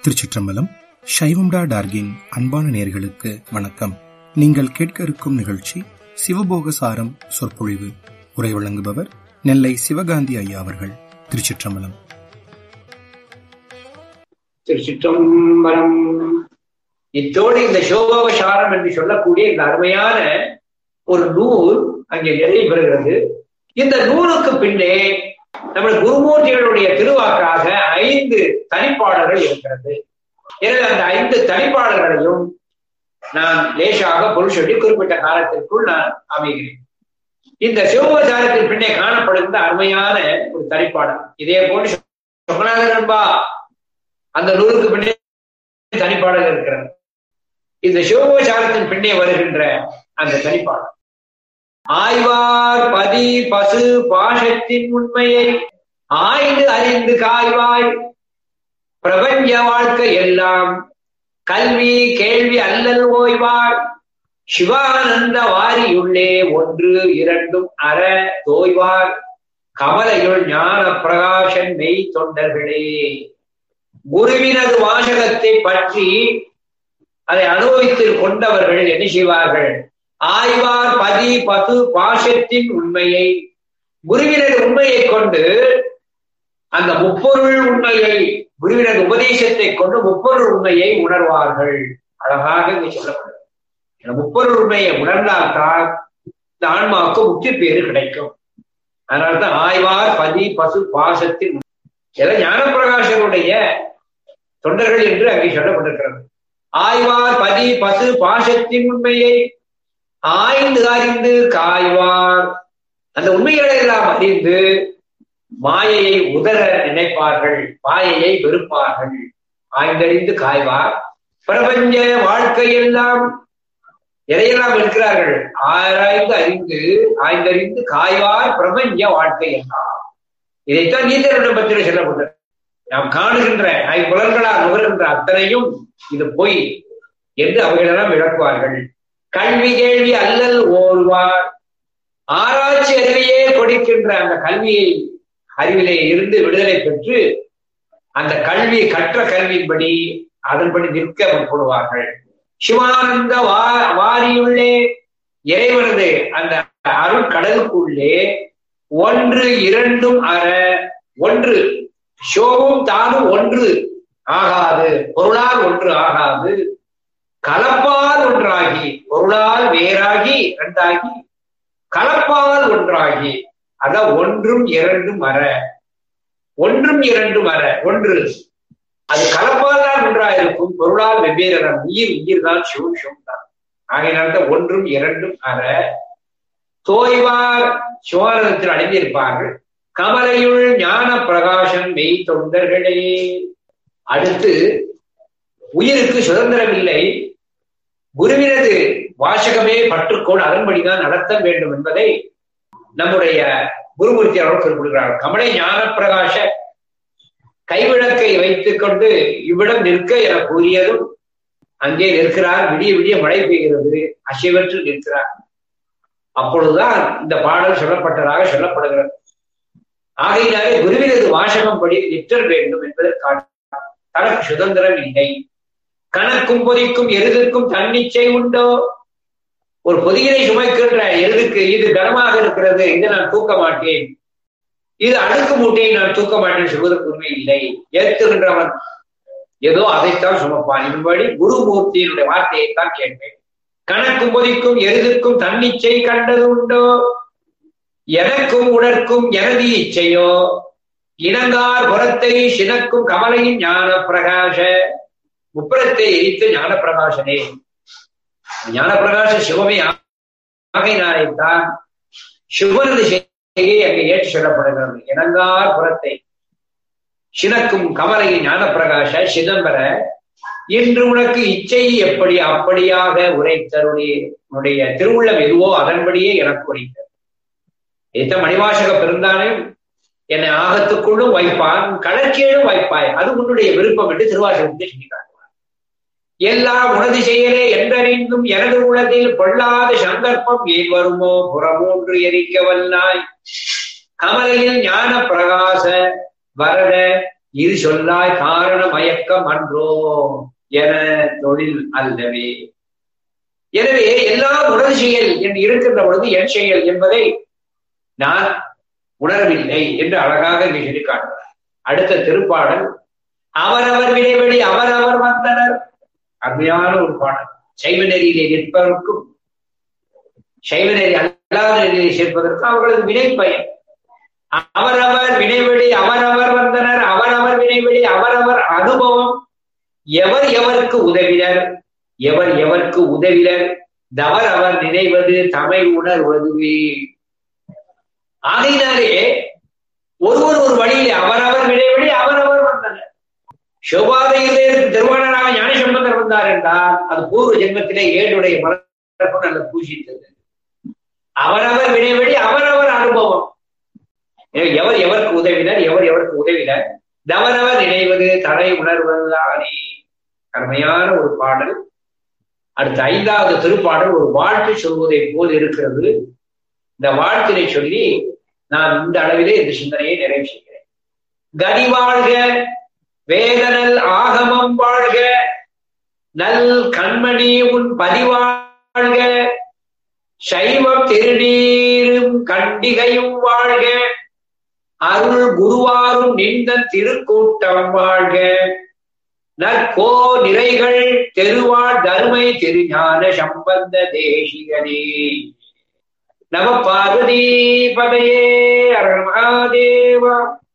திருச்சிற்றம்பலம் சைவம்டா டார்கின் அன்பான நேர்களுக்கு வணக்கம் நீங்கள் கேட்க இருக்கும் நிகழ்ச்சி சிவபோக சாரம் சொற்பொழிவு உரை வழங்குபவர் நெல்லை சிவகாந்தி ஐயா அவர்கள் திருச்சிற்றம்பலம் திருச்சிற்றம்பலம் இத்தோடு இந்த சோபோபசாரம் என்று சொல்லக்கூடிய இந்த அருமையான ஒரு நூல் அங்கே நிறைவு பெறுகிறது இந்த நூலுக்கு பின்னே நம்ம குருமூர்த்திகளுடைய திருவாக்காக ஐந்து தனிப்பாடல்கள் இருக்கிறது எனவே அந்த ஐந்து தனிப்பாடல்களையும் நான் லேசாக பொருள் சொல்லி குறிப்பிட்ட காலத்திற்குள் நான் அமைகிறேன் இந்த சிவபோசாரத்தின் பின்னே காணப்படுகின்ற அருமையான ஒரு தனிப்பாடல் இதே போன்று சொகநாதன்பா அந்த நூலுக்கு பின்னே தனிப்பாடல் இருக்கிறது இந்த சிவபோசாரத்தின் பின்னே வருகின்ற அந்த தனிப்பாடல் ஆய்வார் பதி பசு பாஷத்தின் உண்மையை ஆய்ந்து அறிந்து காய்வாய் பிரபஞ்ச வாழ்க்கை எல்லாம் கல்வி கேள்வி அல்லல் ஓய்வார் சிவானந்த வாரியுள்ளே ஒன்று இரண்டும் அற தோய்வார் கமலையுள் ஞான பிரகாசன் மெய் தொண்டர்களே குருவினது வாசகத்தை பற்றி அதை அனுபவித்து கொண்டவர்கள் என்ன செய்வார்கள் ஆய்வார் பதி பது பாசத்தின் உண்மையை குருவினது உண்மையை கொண்டு அந்த முப்பொருள் உண்மையை குருவினது உபதேசத்தை கொண்டு முப்பொருள் உண்மையை உணர்வார்கள் அழகாக இங்கு சொல்லப்படுகிறது முப்பொருள் உண்மையை உணர்ந்தால்தான் இந்த ஆன்மாவுக்கு முக்தி பேரு கிடைக்கும் அதனால்தான் ஆய்வார் பதி பசு பாசத்தின் எல்லாம் ஞானப்பிரகாசனுடைய தொண்டர்கள் என்று அங்கே சொல்லப்பட்டிருக்கிறது ஆய்வார் பதி பசு பாசத்தின் உண்மையை ஆய்ந்து அறிந்து காய்வார் அந்த உண்மைகளை எல்லாம் அறிந்து மாயையை உதர நினைப்பார்கள் மாயையை வெறுப்பார்கள் ஆய்ந்தறிந்து காய்வார் பிரபஞ்ச வாழ்க்கையெல்லாம் எதையெல்லாம் இருக்கிறார்கள் ஆராய்ந்து அறிந்து ஆய்ந்தறிந்து காய்வார் பிரபஞ்ச வாழ்க்கை எல்லாம் இதைத்தான் நீந்தருடன் பத்திர சொல்லப்பட்டது நாம் காணுகின்ற ஐம்புலன்களால் நுகர்கின்ற அத்தனையும் இது பொய் என்று அவைகளெல்லாம் விளக்குவார்கள் கல்வி கேள்வி அல்லல் ஓர்வார் ஆராய்ச்சி அறிவையே கொடுக்கின்ற அந்த கல்வியை அறிவிலே இருந்து விடுதலை பெற்று அந்த கல்வி கற்ற கல்வியின்படி அதன்படி நிற்க முற்படுவார்கள் சிவானந்த வா வாரியுள்ளே இறைவனது அந்த அருள் கடலுக்குள்ளே ஒன்று இரண்டும் அற ஒன்று ஷோவும் தானும் ஒன்று ஆகாது பொருளால் ஒன்று ஆகாது கலப்பால் ஒன்றாகி பொருளால் வேறாகி இரண்டாகி கலப்பால் ஒன்றாகி அத ஒன்றும் இரண்டும் அற ஒன்றும் இரண்டும் அற ஒன்று அது கலப்பால் தான் ஒன்றாக இருக்கும் பொருளால் வெவ்வேறு உயிர் உயிர் தான் சிவம் சிவம் தான் ஆகையினால்தான் ஒன்றும் இரண்டும் அற தோய்வார் சிவானந்தத்தில் அடைந்திருப்பார்கள் கமலையுள் ஞான பிரகாசம் மெய் தொண்டர்களே அடுத்து உயிருக்கு சுதந்திரம் இல்லை குருவினது வாசகமே பற்றுக்கோள் அதன்படிதான் நடத்த வேண்டும் என்பதை நம்முடைய குருமூர்த்தி அவர்கள் குறிப்பிடுகிறார் கமலை ஞான பிரகாச கைவிளக்கை வைத்துக் கொண்டு இவ்விடம் நிற்க என கூறியதும் அங்கே நிற்கிறார் விடிய விடிய மழை பெய்கிறது அசைவற்று நிற்கிறார் அப்பொழுதுதான் இந்த பாடல் சொல்லப்பட்டதாக சொல்லப்படுகிறது ஆகையினாலே குருவினது வாசகம் படி நிற்றல் வேண்டும் என்பதற்கான தனக்கு சுதந்திரம் இல்லை கணக்கும் பொதிக்கும் எருதுக்கும் தன்னிச்சை உண்டோ ஒரு பொதியினை சுமைக்கின்ற எருதுக்கு இது கனமாக இருக்கிறது இதை நான் தூக்க மாட்டேன் இது அடுக்கு மூட்டையை நான் தூக்க மாட்டேன் சொல்வதற்கு உண்மை இல்லை ஏற்றுகின்றவன் ஏதோ அதைத்தான் சுமப்பான் இதன்படி குருமூர்த்தியினுடைய வார்த்தையைத்தான் கேட்பேன் கணக்கும் பொதிக்கும் எருதுக்கும் தன்னிச்சை கண்டது உண்டோ எனக்கும் உடற்கும் எனது இச்சையோ இனங்கார் புறத்தை சினக்கும் கமலையின் ஞான பிரகாச முப்புறத்தை எரித்த ஞான பிரகாசனே ஞான பிரகாச சிவமே ஆகையினாலேத்தான் சிவனது செய்தியை அங்கே ஏற்று சொல்லப்படுகிறது இனங்கார் புறத்தை சினக்கும் கமலையின் ஞான பிரகாச சிதம்பர இன்று உனக்கு இச்சை எப்படி அப்படியாக உரைத்தருடைய உன்னுடைய திருவுள்ளம் எதுவோ அதன்படியே எனக்கு உரைத்தது ஏத்த மணிவாசக பெருந்தானே என்னை ஆகத்துக்குள்ளும் வைப்பான் கடற்கீழும் வைப்பாய் அது உன்னுடைய விருப்பம் என்று திருவாசகத்தை சொல்லி காட்டுவார் எல்லாம் உனது செயலே என்றறிந்தும் எனது உலகில் பொல்லாத சந்தர்ப்பம் ஏன் வருமோ புறமூன்று எரிக்க வல்லாய் கமலையில் ஞான பிரகாச வரத இது சொல்லாய் காரண மயக்கம் அன்றோ என தொழில் அல்லவே எனவே எல்லாம் உடல் செயல் என்று இருக்கின்ற பொழுது என் செயல் என்பதை நான் உணரவில்லை என்று அழகாக இங்கே சொல்லி காட்டுகிறார் அடுத்த திருப்பாடல் அவரவர் வினைவெளி அவரவர் வந்தனர் அருமையான ஒரு பாடல் சைவ நெறியிலே நிற்பதற்கும் சைவ நெறி அல்லாத நெறியிலே சேர்ப்பதற்கும் அவர்களது வினை பயன் அவரவர் வினைவெளி அவரவர் வந்தனர் அவரவர் வினைவெளி அவரவர் அனுபவம் எவர் எவருக்கு உதவினர் எவர் எவருக்கு உதவினர் தவர் அவர் நினைவது தமை உணர்வதுவே ஆகையினாலே ஒருவர் ஒரு வழியிலே அவரவர் வினைவெளி அவரவர் வந்தனர் சிவபாதையிலே திருவாளராக ஞானசம்பந்தர் வந்தார் என்றால் அது பூர்வ ஜென்மத்திலே ஏழுடைய மரபு நல்ல பூசித்தது அவரவர் வினைவெளி அவரவர் அனுபவம் எவர் எவருக்கு உதவினர் எவர் எவருக்கு உதவினர் தவறவர் நினைவது தலை உணர்வதுதானே அருமையான ஒரு பாடல் அடுத்த ஐந்தாவது திருப்பாடல் ஒரு வாழ்த்து சொல்வதை போல் இருக்கிறது இந்த வாழ்த்தினை சொல்லி நான் இந்த அளவிலே இந்த சிந்தனையை நிறைவு செய்கிறேன் கதி வாழ்க வேதனல் ஆகமம் வாழ்க நல் கண்மணி உன் பதிவாழ்க சைவம் திருநீரும் கண்டிகையும் வாழ்க அருள் குருவாரும் நின்ற திருக்கூட்டம் வாழ்க நற்கோ நிறைகள் தெருவாழ் தருமை திருஞான சம்பந்த தேசிகனே நம பார்வதி பதையே அருள் மகாதேவா